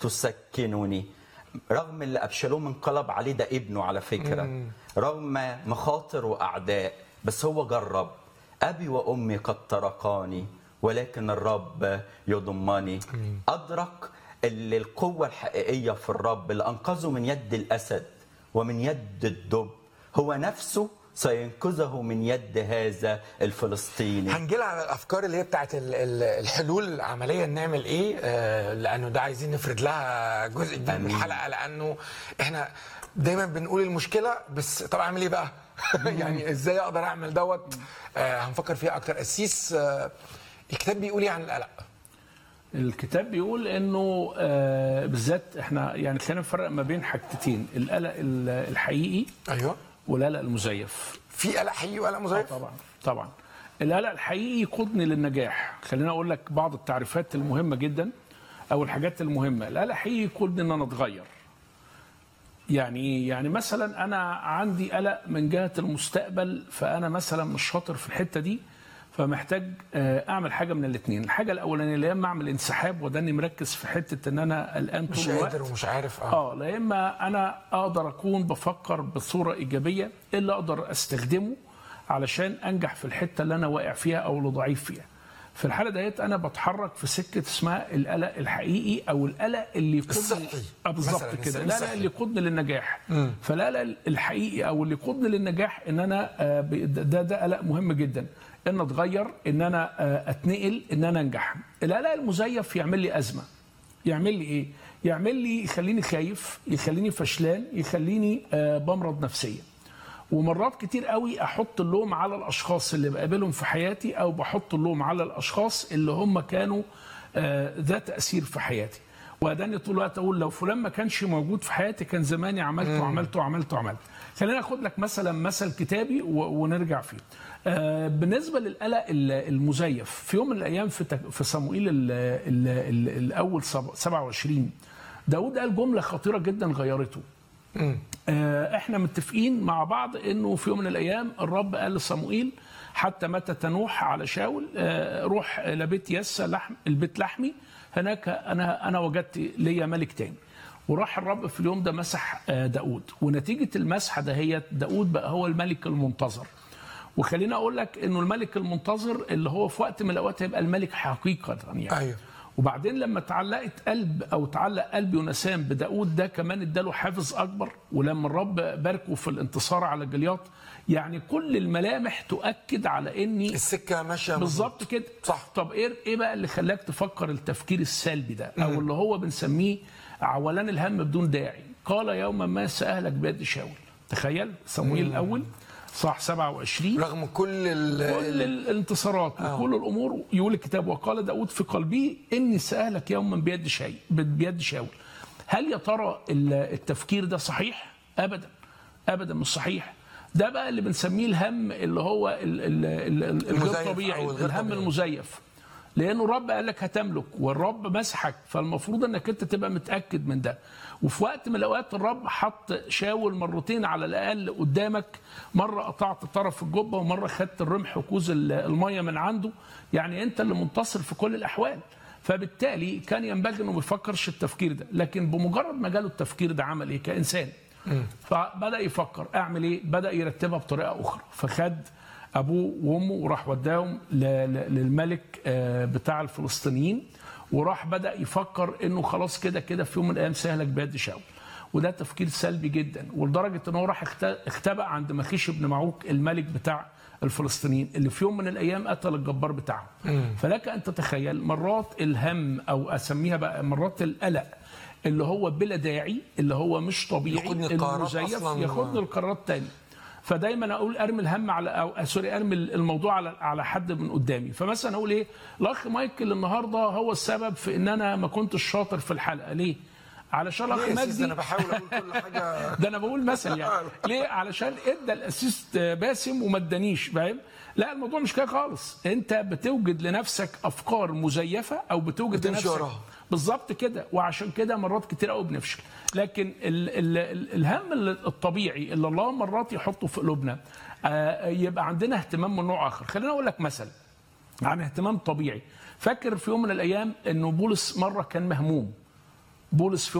تسكنني رغم اللي ابشالوم انقلب عليه ده ابنه على فكره رغم مخاطر واعداء بس هو جرب ابي وامي قد تركاني ولكن الرب يضمني ادرك اللي القوه الحقيقيه في الرب اللي انقذه من يد الاسد ومن يد الدب هو نفسه سينقذه من يد هذا الفلسطيني هنجيلها على الافكار اللي هي بتاعت ال- ال- الحلول العمليه نعمل ايه آه، لانه ده عايزين نفرد لها جزء كبير من آمين. الحلقه لانه احنا دايما بنقول المشكله بس طب اعمل ايه بقى؟ يعني ازاي اقدر اعمل دوت آه، هنفكر فيها اكتر قسيس آه، الكتاب بيقول ايه عن القلق؟ الكتاب بيقول انه آه، بالذات احنا يعني خلينا نفرق ما بين حاجتين القلق ال- الحقيقي ايوه والقلق المزيف في قلق حقيقي وقلق مزيف؟ طبعا طبعا القلق الحقيقي يقودني للنجاح خلينا اقول لك بعض التعريفات المهمه جدا او الحاجات المهمه القلق الحقيقي يقودني ان انا اتغير يعني ايه يعني مثلا انا عندي قلق من جهه المستقبل فانا مثلا مش شاطر في الحته دي فمحتاج آه، اعمل حاجه من الاثنين الحاجه الاولانيه اللي اما اعمل انسحاب وداني مركز في حته ان انا قلقان مش طول الوقت قادر ومش عارف اه اه لا اما انا اقدر اكون بفكر بصوره ايجابيه إيه اللي اقدر استخدمه علشان انجح في الحته اللي انا واقع فيها او اللي ضعيف فيها في الحاله ديت انا بتحرك في سكه اسمها القلق الحقيقي او القلق اللي يقودني الصحي. آه بالظبط مثلاً كده الصحي. القلق اللي يقودني للنجاح فالقلق الحقيقي او اللي يقودني للنجاح ان انا آه، ب- ده ده قلق مهم جدا ان اتغير ان انا آه، اتنقل ان انا انجح القلق المزيف يعمل لي ازمه يعمل لي ايه يعمل لي يخليني خايف يخليني فشلان يخليني آه، بمرض نفسيا ومرات كتير قوي احط اللوم على الاشخاص اللي بقابلهم في حياتي او بحط اللوم على الاشخاص اللي هم كانوا آه، ذات تاثير في حياتي واداني طول الوقت اقول لو فلان ما كانش موجود في حياتي كان زماني عملت وعملت وعملت وعملت خلينا اخد لك مثلا مثل كتابي و- ونرجع فيه آه، بالنسبه للقلق ال- المزيف في يوم من الايام في تك- في صموئيل ال- ال- ال- الاول سب- 27 داود قال جمله خطيره جدا غيرته آه، احنا متفقين مع بعض انه في يوم من الايام الرب قال لصموئيل حتى متى تنوح على شاول آه، روح لبيت يسى لحم البيت لحمي هناك انا انا وجدت ليا ملك تاني وراح الرب في اليوم ده مسح آه، داود ونتيجه المسحه دهيت داود بقى هو الملك المنتظر وخليني اقول لك انه الملك المنتظر اللي هو في وقت من الاوقات هيبقى الملك حقيقه يعني ايوه وبعدين لما تعلقت قلب او تعلق قلب يونسان بداود ده كمان اداله حافز اكبر ولما الرب باركه في الانتصار على جلياط يعني كل الملامح تؤكد على اني السكه ماشيه بالظبط كده صح. طب ايه ايه بقى اللي خلاك تفكر التفكير السلبي ده او اللي هو بنسميه عولان الهم بدون داعي قال يوما ما ساهلك بيد شاول تخيل صموئيل الاول صح 27 رغم كل ال كل الانتصارات وكل الامور يقول الكتاب وقال داود في قلبه اني سالك يوما بيد شيء بيد شاول هل يا ترى ال- التفكير ده صحيح ابدا ابدا مش صحيح ده بقى اللي بنسميه الهم اللي هو ال- ال- ال- ال- المزيف الغير طبيعي أو الغير الهم طبيعي. المزيف لانه الرب قال لك هتملك والرب مسحك فالمفروض انك انت تبقى متاكد من ده وفي وقت من الاوقات الرب حط شاول مرتين على الاقل قدامك مره قطعت طرف الجبه ومره خدت الرمح وكوز ال- الميه من عنده يعني انت اللي منتصر في كل الاحوال فبالتالي كان ينبغي انه ما يفكرش التفكير ده لكن بمجرد ما جاله التفكير ده عمل ايه كانسان فبدا يفكر اعمل ايه بدا يرتبها بطريقه اخرى فخد ابوه وامه وراح وداهم ل- ل- للملك آه، بتاع الفلسطينيين وراح بدا يفكر انه خلاص كده كده في يوم من الايام سهلك بيد شاول وده تفكير سلبي جدا ولدرجه ان هو راح اخت- اختبأ عند مخيش بن معوك الملك بتاع الفلسطينيين اللي في يوم من الايام قتل الجبار بتاعهم فلك ان تتخيل مرات الهم او اسميها بقى مرات القلق اللي هو بلا داعي اللي هو مش طبيعي ياخدني القرارات المزيف أصلاً. ياخدني القرارات تاني فدايما اقول ارمي الهم على او آه، سوري ارمي الموضوع على على حد من قدامي فمثلا اقول ايه الاخ مايكل النهارده هو السبب في ان انا ما كنتش شاطر في الحلقه ليه علشان الاخ ليه يا سيدي مجدي انا بحاول اقول كل حاجه ده انا بقول مثل يعني ليه علشان ادى الاسيست باسم وما ادانيش فاهم لا الموضوع مش كده خالص انت بتوجد لنفسك افكار مزيفه او بتوجد وتمشي لنفسك وراها. بالظبط كده وعشان كده مرات كتير قوي بنفشل لكن ال ال ال الهم ال- الطبيعي اللي الله مرات يحطه في قلوبنا آه، يبقى عندنا اهتمام من نوع اخر خلينا اقول لك مثل عن اهتمام طبيعي فاكر في يوم من الايام انه بولس مره كان مهموم بولس في